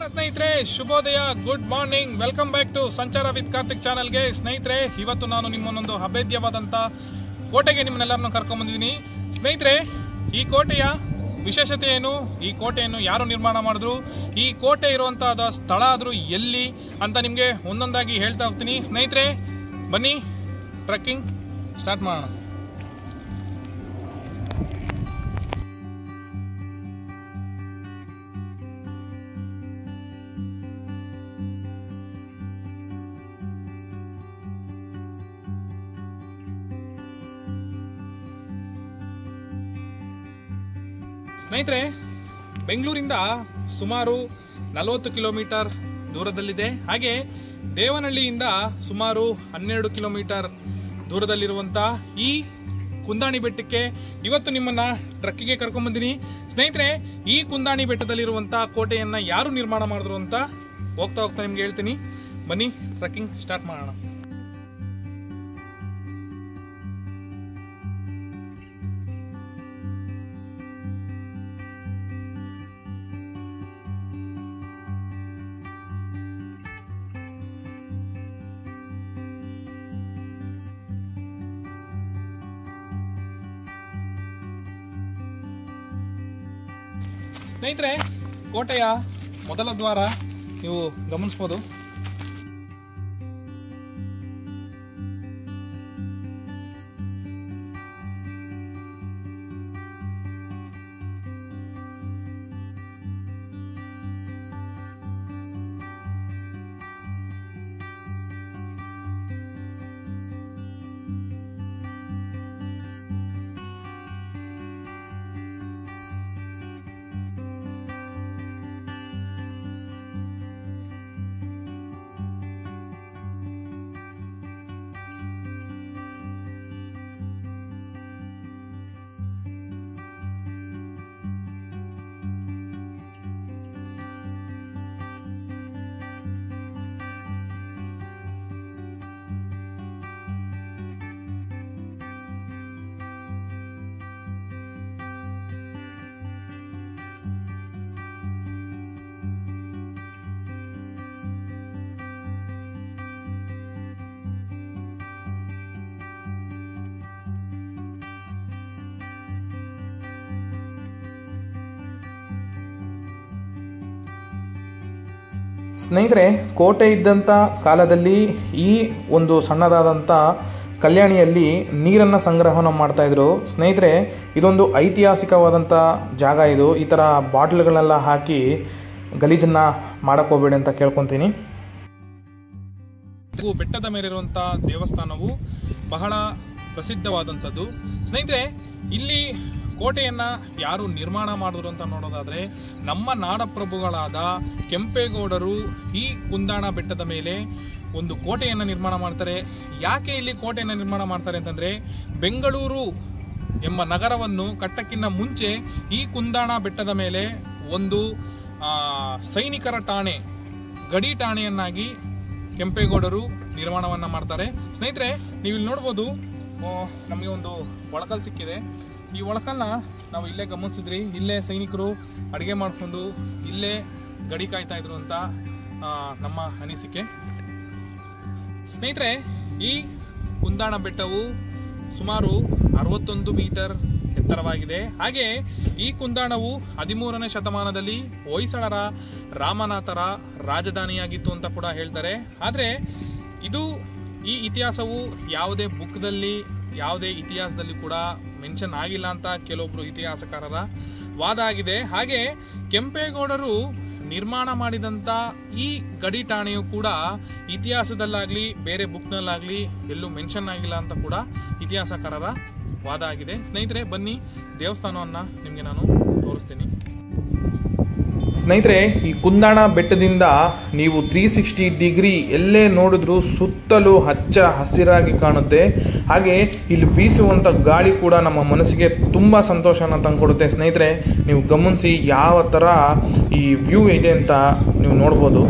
ಸ್ನೇಹಿತರೆ ಶುಭೋದಯ good morning welcome back to Sanchara with Karthik ಚಾನಲ್ಗೆ ಸ್ನೇಹಿತರೆ ಇವತ್ತು ನಾನು ನಿಮ್ಮನ್ನೊಂದು ಅಭೇದ್ಯವಾದಂತ ಕೋಟೆಗೆ ನಿಮ್ಮನ್ನೆಲ್ಲರನ್ನು ಕರ್ಕೊಂಡ್ ಬಂದಿದ್ದೀನಿ ಸ್ನೇಹಿತರೆ ಈ ಕೋಟೆಯ ವಿಶೇಷತೆ ಏನು ಈ ಕೋಟೆಯನ್ನು ಯಾರು ನಿರ್ಮಾಣ ಮಾಡಿದ್ರು ಈ ಕೋಟೆ ಇರುವಂತಹ ಸ್ಥಳ ಆದ್ರೂ ಎಲ್ಲಿ ಅಂತ ನಿಮ್ಗೆ ಒಂದೊಂದಾಗಿ ಹೇಳ್ತಾ ಹೋಗ್ತೀನಿ ಸ್ನೇಹಿತರೆ ಬನ್ನಿ ಟ್ರೆಕ್ಕಿಂಗ್ ಸ್ಟಾರ್ಟ್ ಮಾಡೋಣ ಸ್ನೇಹಿತರೆ ಬೆಂಗಳೂರಿಂದ ಸುಮಾರು ನಲವತ್ತು ಕಿಲೋಮೀಟರ್ ದೂರದಲ್ಲಿದೆ ಹಾಗೆ ದೇವನಹಳ್ಳಿಯಿಂದ ಸುಮಾರು ಹನ್ನೆರಡು ಕಿಲೋಮೀಟರ್ ದೂರದಲ್ಲಿರುವಂತ ಈ ಕುಂದಾಣಿ ಬೆಟ್ಟಕ್ಕೆ ಇವತ್ತು ನಿಮ್ಮನ್ನ ಟ್ರಕ್ಕಿಗೆ ಕರ್ಕೊಂಡ್ ಬಂದಿನಿ ಸ್ನೇಹಿತರೆ ಈ ಕುಂದಾಣಿ ಬೆಟ್ಟದಲ್ಲಿರುವಂತ ಕೋಟೆಯನ್ನ ಯಾರು ನಿರ್ಮಾಣ ಮಾಡಿದ್ರು ಅಂತ ಹೋಗ್ತಾ ಹೋಗ್ತಾ ನಿಮ್ಗೆ ಹೇಳ್ತೀನಿ ಬನ್ನಿ ಟ್ರಕ್ಕಿಂಗ್ ಸ್ಟಾರ್ಟ್ ಮಾಡೋಣ ಸ್ನೇಹಿತರೆ ಕೋಟೆಯ ಮೊದಲ ದ್ವಾರ ನೀವು ಗಮನಿಸ್ಬೋದು ಸ್ನೇಹಿತರೆ ಕೋಟೆ ಇದ್ದಂಥ ಕಾಲದಲ್ಲಿ ಈ ಒಂದು ಸಣ್ಣದಾದಂಥ ಕಲ್ಯಾಣಿಯಲ್ಲಿ ನೀರನ್ನು ಸಂಗ್ರಹವನ್ನು ಮಾಡ್ತಾ ಇದ್ರು ಸ್ನೇಹಿತರೆ ಇದೊಂದು ಐತಿಹಾಸಿಕವಾದಂಥ ಜಾಗ ಇದು ಈ ಥರ ಬಾಟ್ಲ್ಗಳನ್ನೆಲ್ಲ ಹಾಕಿ ಗಲೀಜನ್ನು ಮಾಡಕ್ಕೆ ಹೋಗ್ಬೇಡಿ ಅಂತ ಕೇಳ್ಕೊತೀನಿ ಇದು ಬೆಟ್ಟದ ಮೇಲಿರುವಂಥ ದೇವಸ್ಥಾನವು ಬಹಳ ಪ್ರಸಿದ್ಧವಾದಂಥದ್ದು ಸ್ನೇಹಿತರೆ ಇಲ್ಲಿ ಕೋಟೆಯನ್ನ ಯಾರು ನಿರ್ಮಾಣ ಮಾಡಿದ್ರು ಅಂತ ನೋಡೋದಾದ್ರೆ ನಮ್ಮ ನಾಡಪ್ರಭುಗಳಾದ ಕೆಂಪೇಗೌಡರು ಈ ಕುಂದಾಣ ಬೆಟ್ಟದ ಮೇಲೆ ಒಂದು ಕೋಟೆಯನ್ನ ನಿರ್ಮಾಣ ಮಾಡ್ತಾರೆ ಯಾಕೆ ಇಲ್ಲಿ ಕೋಟೆಯನ್ನ ನಿರ್ಮಾಣ ಮಾಡ್ತಾರೆ ಅಂತಂದ್ರೆ ಬೆಂಗಳೂರು ಎಂಬ ನಗರವನ್ನು ಕಟ್ಟಕ್ಕಿಂತ ಮುಂಚೆ ಈ ಕುಂದಾಣ ಬೆಟ್ಟದ ಮೇಲೆ ಒಂದು ಆ, ಸೈನಿಕರ ಠಾಣೆ ಗಡಿ ಠಾಣೆಯನ್ನಾಗಿ ಕೆಂಪೇಗೌಡರು ನಿರ್ಮಾಣವನ್ನ ಮಾಡ್ತಾರೆ ಸ್ನೇಹಿತರೆ ನೀವು ಇಲ್ಲಿ ನೋಡ್ಬೋದು ಆ, ನಮಗೆ ಒಂದು ಒಳಕಲ್ ಸಿಕ್ಕಿದೆ ಈ ಒಳಕಲ್ನ ನಾವು ಇಲ್ಲೇ ಗಮನಿಸಿದ್ರಿ ಇಲ್ಲೇ ಸೈನಿಕರು ಅಡುಗೆ ಮಾಡಿಕೊಂಡು ಇಲ್ಲೇ ಗಡಿ ಕಾಯ್ತಾ ಇದ್ರು ಅಂತ ಆ, ನಮ್ಮ ಅನಿಸಿಕೆ ಸ್ನೇಹಿತರೆ ಈ ಕುಂದಾಣ ಬೆಟ್ಟವು ಸುಮಾರು ಅರವತ್ತೊಂದು ಮೀಟರ್ ಎತ್ತರವಾಗಿದೆ ಹಾಗೆ ಈ ಕುಂದಾಣವು ಹದಿಮೂರನೇ ಶತಮಾನದಲ್ಲಿ ಹೊಯ್ಸಳರ ರಾಮನಾಥರ ರಾಜಧಾನಿಯಾಗಿತ್ತು ಅಂತ ಕೂಡ ಹೇಳ್ತಾರೆ ಆದ್ರೆ ಇದು ಈ ಇತಿಹಾಸವು ಯಾವುದೇ ಬುಕ್ದಲ್ಲಿ ಯಾವುದೇ ಇತಿಹಾಸದಲ್ಲಿ ಕೂಡ ಮೆನ್ಷನ್ ಆಗಿಲ್ಲ ಅಂತ ಕೆಲವೊಬ್ರು ಇತಿಹಾಸಕಾರರ ವಾದ ಆಗಿದೆ ಹಾಗೆ ಕೆಂಪೇಗೌಡರು ನಿರ್ಮಾಣ ಮಾಡಿದಂತ ಈ ಗಡಿ ಠಾಣೆಯು ಕೂಡ ಇತಿಹಾಸದಲ್ಲಾಗ್ಲಿ ಬೇರೆ ಬುಕ್ನಲ್ಲಾಗ್ಲಿ ಎಲ್ಲೂ ಮೆನ್ಷನ್ ಆಗಿಲ್ಲ ಅಂತ ಕೂಡ ಇತಿಹಾಸಕಾರರ ವಾದ ಆಗಿದೆ ಸ್ನೇಹಿತರೆ ಬನ್ನಿ ದೇವಸ್ಥಾನವನ್ನ ನಿಮಗೆ ನಾನು ತೋರಿಸ್ತೀನಿ ಸ್ನೇಹಿತರೆ ಈ ಕುಂದಾಣ ಬೆಟ್ಟದಿಂದ ನೀವು ತ್ರೀ ಸಿಕ್ಸ್ಟಿ ಡಿಗ್ರಿ ಎಲ್ಲೇ ನೋಡಿದ್ರೂ ಸುತ್ತಲೂ ಹಚ್ಚ ಹಸಿರಾಗಿ ಕಾಣುತ್ತೆ ಹಾಗೆ ಇಲ್ಲಿ ಬೀಸುವಂಥ ಗಾಳಿ ಕೂಡ ನಮ್ಮ ಮನಸ್ಸಿಗೆ ತುಂಬ ಸಂತೋಷನ ತಂದುಕೊಡುತ್ತೆ ಸ್ನೇಹಿತರೆ ನೀವು ಗಮನಿಸಿ ಯಾವ ಥರ ಈ ವ್ಯೂ ಇದೆ ಅಂತ ನೀವು ನೋಡ್ಬೋದು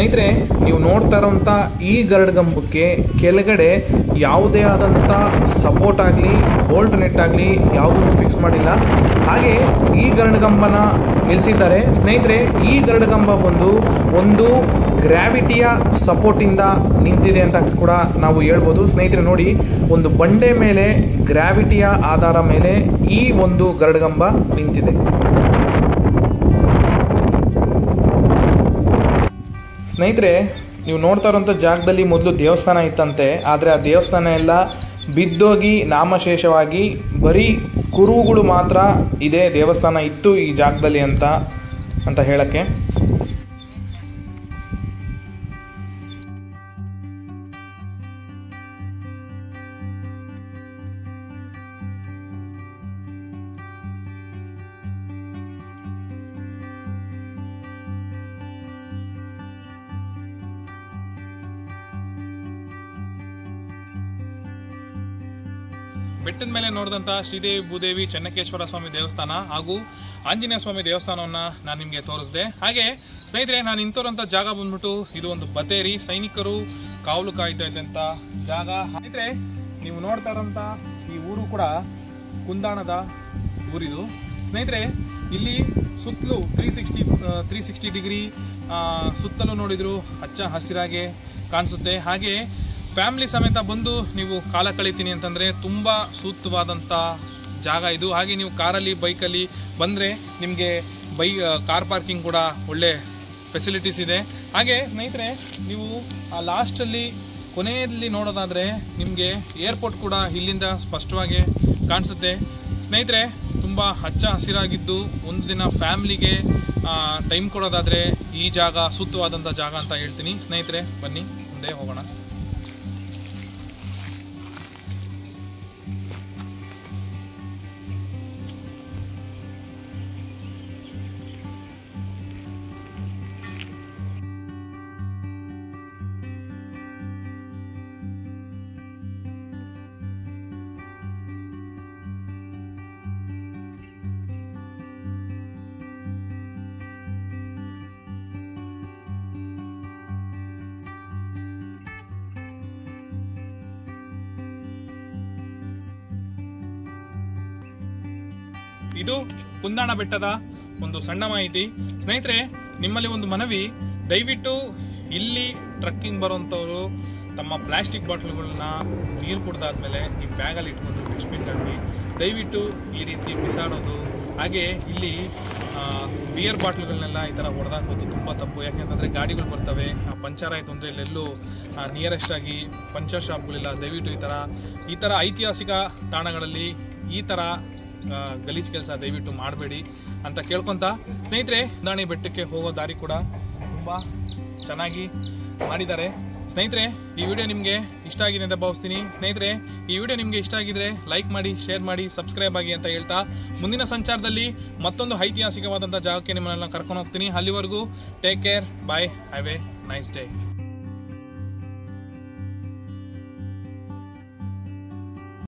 ಸ್ನೇಹಿತರೆ ನೀವು ನೋಡ್ತಾ ಇರೋಂಥ ಈ ಗರುಡಗಂಬಕ್ಕೆ ಕೆಳಗಡೆ ಯಾವುದೇ ಆದಂಥ ಸಪೋರ್ಟ್ ಆಗಲಿ ಬೋಲ್ಟ್ ನೆಟ್ ಆಗಲಿ ಯಾವುದನ್ನು ಫಿಕ್ಸ್ ಮಾಡಿಲ್ಲ ಹಾಗೆ ಈ ಗರುಡಗಂಬನ ನಿಲ್ಲಿಸಿದ್ದಾರೆ ಸ್ನೇಹಿತರೆ ಈ ಗರುಡಗಂಬ ಬಂದು ಒಂದು ಗ್ರಾವಿಟಿಯ ಸಪೋರ್ಟಿಂದ ನಿಂತಿದೆ ಅಂತ ಕೂಡ ನಾವು ಹೇಳ್ಬೋದು ಸ್ನೇಹಿತರೆ ನೋಡಿ ಒಂದು ಬಂಡೆ ಮೇಲೆ ಗ್ರಾವಿಟಿಯ ಆಧಾರ ಮೇಲೆ ಈ ಒಂದು ಗರುಡಗಂಬ ನಿಂತಿದೆ ಸ್ನೇಹಿತರೆ ನೀವು ನೋಡ್ತಾ ಇರೋಂಥ ಜಾಗದಲ್ಲಿ ಮೊದಲು ದೇವಸ್ಥಾನ ಇತ್ತಂತೆ ಆದರೆ ಆ ದೇವಸ್ಥಾನ ಎಲ್ಲ ಬಿದ್ದೋಗಿ ನಾಮಶೇಷವಾಗಿ ಬರೀ ಕುರುಹುಗಳು ಮಾತ್ರ ಇದೆ ದೇವಸ್ಥಾನ ಇತ್ತು ಈ ಜಾಗದಲ್ಲಿ ಅಂತ ಅಂತ ಹೇಳಕ್ಕೆ ಬೆಟ್ಟದ ಮೇಲೆ ನೋಡಿದಂಥ ಶ್ರೀದೇವಿ ಭೂದೇವಿ ಚೆನ್ನಕೇಶ್ವರ ಸ್ವಾಮಿ ದೇವಸ್ಥಾನ ಹಾಗೂ ಆಂಜನೇಯ ಸ್ವಾಮಿ ದೇವಸ್ಥಾನವನ್ನ ನಾನು ನಿಮಗೆ ತೋರಿಸಿದೆ ಹಾಗೆ ಸ್ನೇಹಿತರೆ ನಾನು ನಿಂತಿರೋಂಥ ಜಾಗ ಬಂದ್ಬಿಟ್ಟು ಇದು ಒಂದು ಬತೇರಿ ಸೈನಿಕರು ಕಾವಲು ಕಾಯ್ತಾ ಇದ್ದಂಥ ಜಾಗ ಸ್ನೇಹಿತರೆ ನೀವು ನೋಡ್ತಾ ಇರೋಂಥ ಈ ಊರು ಕೂಡ ಕುಂದಾಣದ ಊರಿದು ಸ್ನೇಹಿತರೆ ಇಲ್ಲಿ ಸುತ್ತಲೂ three sixty three sixty degree ಸುತ್ತಲೂ ನೋಡಿದ್ರು ಹಚ್ಚ ಹಸಿರಾಗೆ ಕಾಣಿಸುತ್ತೆ ಹಾಗೆ ಫ್ಯಾಮಿಲಿ ಸಮೇತ ಬಂದು ನೀವು ಕಾಲ ಕಳಿತೀನಿ ಅಂತಂದರೆ ತುಂಬ ಸೂಕ್ತವಾದಂಥ ಜಾಗ ಇದು ಹಾಗೆ ನೀವು ಕಾರಲ್ಲಿ ಬೈಕಲ್ಲಿ ಬಂದರೆ ನಿಮಗೆ ಬೈ ಕಾರ್ ಪಾರ್ಕಿಂಗ್ ಕೂಡ ಒಳ್ಳೆ ಫೆಸಿಲಿಟೀಸ್ ಇದೆ ಹಾಗೆ ಸ್ನೇಹಿತರೆ ನೀವು ಆ ಲಾಸ್ಟಲ್ಲಿ ಕೊನೆಯಲ್ಲಿ ನೋಡೋದಾದರೆ ನಿಮಗೆ ಏರ್ಪೋರ್ಟ್ ಕೂಡ ಇಲ್ಲಿಂದ ಸ್ಪಷ್ಟವಾಗಿ ಕಾಣಿಸುತ್ತೆ ಸ್ನೇಹಿತರೆ ತುಂಬ ಹಚ್ಚ ಹಸಿರಾಗಿದ್ದು ಒಂದು ದಿನ ಫ್ಯಾಮ್ಲಿಗೆ ಟೈಮ್ ಕೊಡೋದಾದರೆ ಈ ಜಾಗ ಸೂಕ್ತವಾದಂಥ ಜಾಗ ಅಂತ ಹೇಳ್ತೀನಿ ಸ್ನೇಹಿತರೆ ಬನ್ನಿ ಮುಂದೆ ಹೋಗೋಣ ಇದು ಕುಂದಾಣ ಬೆಟ್ಟದ ಒಂದು ಸಣ್ಣ ಮಾಹಿತಿ ಸ್ನೇಹಿತರೆ ನಿಮ್ಮಲ್ಲಿ ಒಂದು ಮನವಿ ದಯವಿಟ್ಟು ಇಲ್ಲಿ ಟ್ರಕ್ಕಿಂಗ್ ಬರುವಂಥವ್ರು ತಮ್ಮ ಪ್ಲಾಸ್ಟಿಕ್ ಬಾಟ್ಲ್ಗಳನ್ನ ನೀರು ಕುಡ್ದಾದ್ಮೇಲೆ ನಿಮ್ಮ ಬ್ಯಾಗಲ್ಲಿ ಇಟ್ಕೊಂಡು ಡಸ್ಟ್ಬಿನ್ನಲ್ಲಿ ದಯವಿಟ್ಟು ಈ ರೀತಿ ಬಿಸಾಡೋದು ಹಾಗೆ ಇಲ್ಲಿ ಬಿಯರ್ ಬಾಟ್ಲ್ಗಳನ್ನೆಲ್ಲ ಈ ಥರ ಹೊಡೆದಾಕೋದು ತುಂಬ ತಪ್ಪು ಯಾಕೆಂತಂದರೆ ಗಾಡಿಗಳು ಬರ್ತವೆ ಆ ಪಂಚರ್ ಆಯಿತು ಅಂದರೆ ಇಲ್ಲೆಲ್ಲೂ ನಿಯರೆಸ್ಟ್ ಆಗಿ ಪಂಚರ್ ಶಾಪ್ಗಳಿಲ್ಲ ದಯವಿಟ್ಟು ಈ ಥರ ಈ ಥರ ಐತಿಹಾಸಿಕ ತಾಣಗಳಲ್ಲಿ ಈ ಥರ ಆ, ಗಲೀಜ್ ಕೆಲಸ ದಯವಿಟ್ಟು ಮಾಡಬೇಡಿ ಅಂತ ಕೇಳ್ಕೊಂತ ಸ್ನೇಹಿತರೆ ದಾಣಿ ಬೆಟ್ಟಕ್ಕೆ ಹೋಗೋ ದಾರಿ ಕೂಡ ತುಂಬ ಚೆನ್ನಾಗಿ ಮಾಡಿದ್ದಾರೆ ಸ್ನೇಹಿತರೆ ಈ ವಿಡಿಯೋ ನಿಮಗೆ ಇಷ್ಟ ಆಗಿದೆ ಅಂತ ಭಾವಿಸ್ತೀನಿ ಸ್ನೇಹಿತರೆ ಈ ವಿಡಿಯೋ ನಿಮಗೆ ಇಷ್ಟ ಆಗಿದ್ರೆ ಲೈಕ್ ಮಾಡಿ ಶೇರ್ ಮಾಡಿ ಸಬ್ಸ್ಕ್ರೈಬ್ ಆಗಿ ಅಂತ ಹೇಳ್ತಾ ಮುಂದಿನ ಸಂಚಾರದಲ್ಲಿ ಮತ್ತೊಂದು ಐತಿಹಾಸಿಕವಾದಂಥ ಜಾಗಕ್ಕೆ ನಿಮ್ಮನ್ನೆಲ್ಲ ಕರ್ಕೊಂಡು ಹೋಗ್ತೀನಿ ಅಲ್ಲಿವರೆಗೂ take care bye have a nice day